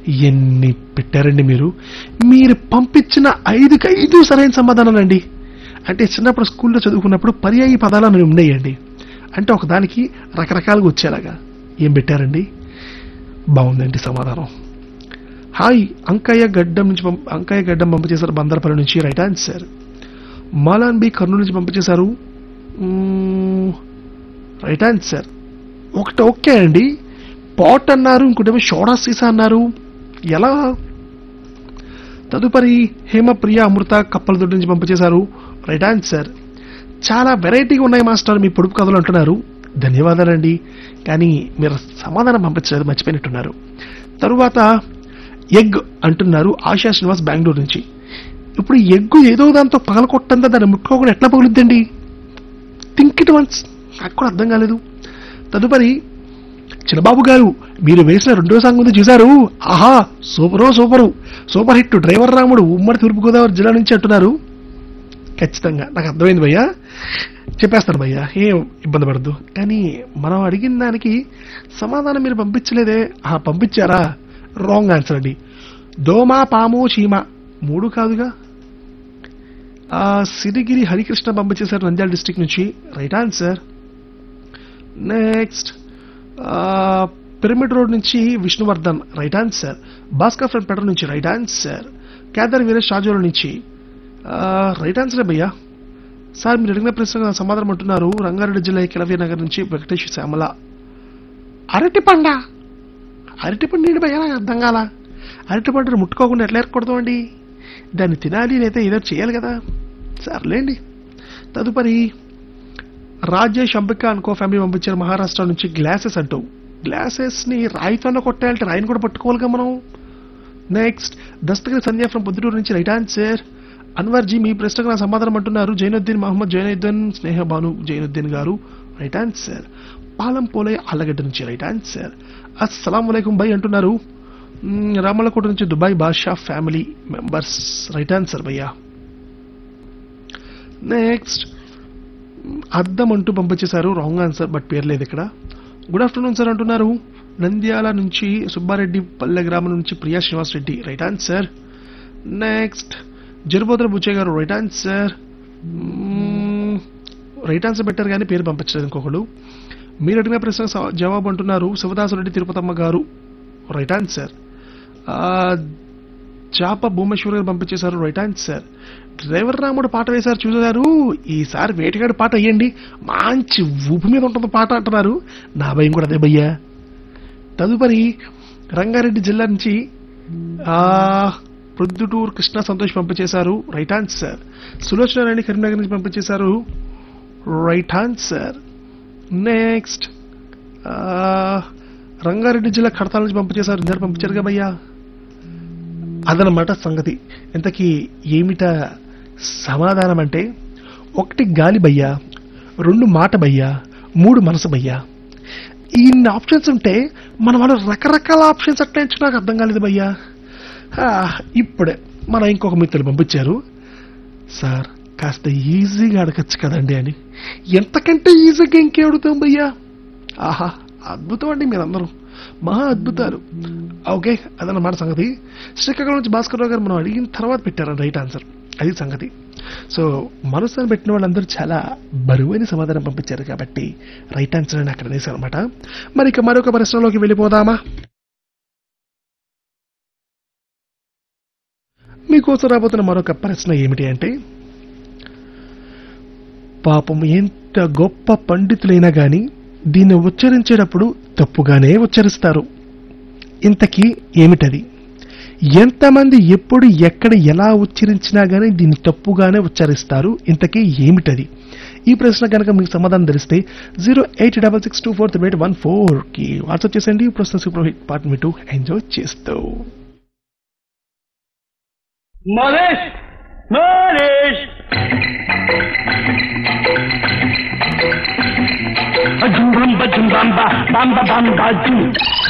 ఎన్ని పెట్టారండి మీరు మీరు పంపించిన ఐదుకి ఐదు సరైన సమాధానాలండి అంటే చిన్నప్పుడు స్కూల్లో చదువుకున్నప్పుడు పర్యాయ పదాలను ఉండేయండి అంటే ఒకదానికి రకరకాలుగా వచ్చేలాగా ఏం పెట్టారండి బాగుందండి సమాధానం హాయ్ అంకయ్య గడ్డం నుంచి పంప అంకయ్య గడ్డం పంపించేశారు బందరపల్లి నుంచి రైట్ ఆన్సర్ మాలాన్ బి కర్నూలు నుంచి పంపించేశారు మ్మ్, రైట్ ఆన్సర్ ఒకటి ఓకే అండి పాట్ అన్నారు ఇంకోటేమో షోడా సీసా అన్నారు ఎలా తదుపరి హేమప్రియ అమృత కప్పల దొడ్డి నుంచి పంపించేశారు రైట్ ఆన్సర్ చాలా వెరైటీగా ఉన్నాయి మాస్టర్ మీ పొడుపు కథలు అంటున్నారు ధన్యవాదాలండి కానీ మీరు సమాధానం పంపించలేదు మర్చిపోయినట్టున్నారు తరువాత ఎగ్ అంటున్నారు ఆశా శ్రీనివాస్ బెంగళూరు నుంచి ఇప్పుడు ఎగ్గు ఏదో దాంతో పగలకొట్టంతా దాన్ని ముట్టుకోకుండా ఎట్లా పగులుద్దండి థింక్ ఇట్ వన్స్ నాకు కూడా అర్థం కాలేదు తదుపరి చిన్నబాబు గారు మీరు వేసిన రెండో సాంగ్ ఉంది చూశారు ఆహా సూపరో super super hit driver Ramudu ఉమ్మడి తూర్పుగోదావరి జిల్లా నుంచి అంటున్నారు ఖచ్చితంగా నాకు అర్థమైంది భయ్యా చెప్పేస్తారు భయ్యా ఏం ఇబ్బంది పడద్దు కానీ మనం అడిగిన దానికి సమాధానం మీరు పంపించలేదే ఆ పంపించారా రాంగ్ ఆన్సర్ అండి దోమ పాము చీమ మూడు కాదుగా ఆ సిరిగిరి హరికృష్ణ పంపించేశారు నంద్యాల డిస్టిక్ నుంచి right answer next pyramid road నుంచి Vishnuvardhan right answer Bhaskar friend Peter నుంచి రైట్ ఆన్సర్ కేదార్ వీరేష్ షాజోల నుంచి రైట్ ఆన్సర్ భయ్యా సార్ మీరు అడిగిన ప్రశ్న సమాధానం అంటున్నారు రంగారెడ్డి జిల్లా కిలవీ నగర్ నుంచి వెంకటేష్ శ్యామల అరటి పండ అరటి పండు ఏంటి భయ్యా నాకు అర్థం కాల అరటి పండును ముట్టుకోకుండా ఎట్లా ఏర్పడతామండి దాన్ని తినాలి లేదా ఏదో చేయాలి కదా సర్లేండి తదుపరి రాజేష్ అంబిక అనుకో ఫ్యామిలీ పంపించారు మహారాష్ట్ర నుంచి గ్లాసెస్ అంటూ గ్లాసెస్ ని రాయితోనే కొట్టాలంటే రాయిని కూడా పట్టుకోవాలిగా మనం నెక్స్ట్ దస్తగిరి సంధ్య ఫ్రం పొద్దుటూరు నుంచి రైట్ ఆన్సర్ అన్వర్ జీ మీ ప్రశ్నకు నా సమాధానం అంటున్నారు జైనుద్దీన్ మహమ్మద్ జైనుద్దీన్ స్నేహ భాను జైనుద్దీన్ గారు రైట్ ఆన్సర్ పాలం పోలే ఆలగడ్డ నుంచి రైట్ ఆన్సర్ అస్సలం వలైకుం బై అంటున్నారు మ్, రామలకోట నుంచి Dubai Badshah family members right answer భయ్యా నెక్స్ట్ అద్దం అంటూ పంపించేశారు రాంగ్ ఆన్సర్ బట్ పేరు లేదు ఇక్కడ గుడ్ ఆఫ్టర్నూన్ సార్ అంటున్నారు నంద్యాల నుంచి సుబ్బారెడ్డి పల్లె గ్రామం నుంచి Priya Srinivas Reddy right answer next జరుబోదర Buchaiah garu right answer right answer పెట్టారు కానీ పేరు పంపించలేదు ఇంకొకడు మీరు అడిగిన ప్రశ్న స- జవాబు అంటున్నారు శివదాసరెడ్డి తిరుపతమ్మ గారు రైట్ ఆన్సర్ చాప భూమేశ్వర్ గారు పంపించేశారు రైట్ ఆన్సర్ డ్రైవర్ రాముడు పాట వేశారు చూసారు ఈసారి వేటగాడి పాట అయ్యండి మంచి ఊపు మీద ఉంటుంది పాట అంటున్నారు నా భయం కూడా అదే భయ్యా తదుపరి రంగారెడ్డి జిల్లా నుంచి ఆ ప్రొద్దుటూరు కృష్ణ సంతోష్ పంపించేశారు రైట్ ఆన్సర్ సులోచన రాణి కరీంనగర్ నుంచి పంపించేశారు రైట్ ఆన్సర్ నెక్స్ట్ రంగారెడ్డి జిల్లా కడతాల నుంచి పంపించేశారు ఇద్దరు పంపించారుగా భయ్యా అదనమాట సంగతి ఇంతకీ ఏమిట సమాధానం అంటే ఒకటి గాలి భయ్యా రెండు మాట భయ్యా మూడు మనసు భయ్యా ఇన్ని ఆప్షన్స్ ఉంటే మన వాళ్ళు రకరకాల ఆప్షన్స్ అట్లా ఇచ్చి నాకు అర్థం కాలేదు భయ్యా ఆ, ఇప్పుడే మన ఇంకొక మిత్రులు పంపించారు సార్ కాస్త ఈజీగా అడగచ్చు కదండి అని ఎంతకంటే ఈజీగా ఇంకే అడుగుతాం భయ్యా ఆహా అద్భుతం అండి మీరందరూ మహా అద్భుతాలు ఓకే అదన్నమాట సంగతి శ్రీకాకుళం నుంచి భాస్కర్ గారు మనం అడిగిన తర్వాత పెట్టారు రైట్ ఆన్సర్ అది సంగతి సో మనసుని పెట్టిన వాళ్ళందరూ చాలా బరువైన సమాధానం పంపించారు కాబట్టి రైట్ ఆన్సర్ అని అక్కడ అనేసారు అనమాట మరి ఇక మరొక ప్రశ్నలోకి వెళ్ళిపోదామా మీకోసం రాబోతున్న మరొక ప్రశ్న ఏమిటి అంటే పాపం ఎంత గొప్ప పండితులైనా గాని దీన్ని ఉచ్చరించేటప్పుడు తప్పుగానే ఉచ్చరిస్తారు ఇంతకీ ఏమిటది ఎంతమంది ఎప్పుడు ఎక్కడ ఎలా ఉచ్చరించినా గానీ దీన్ని తప్పుగానే ఉచ్చరిస్తారు ఇంతకీ ఏమిటది ఈ ప్రశ్న కనుక మీకు సమాధానం తెలిస్తే zero eight double six two four three eight one four కి వాట్సాప్ చేసండి ఈ ప్రశ్న సూపర్ హిట్ పార్ట్ మీ టూ ఎంజాయ్ చేస్తూ Malish! Malish! Bajum bamba jum bamba bamba bamba jum.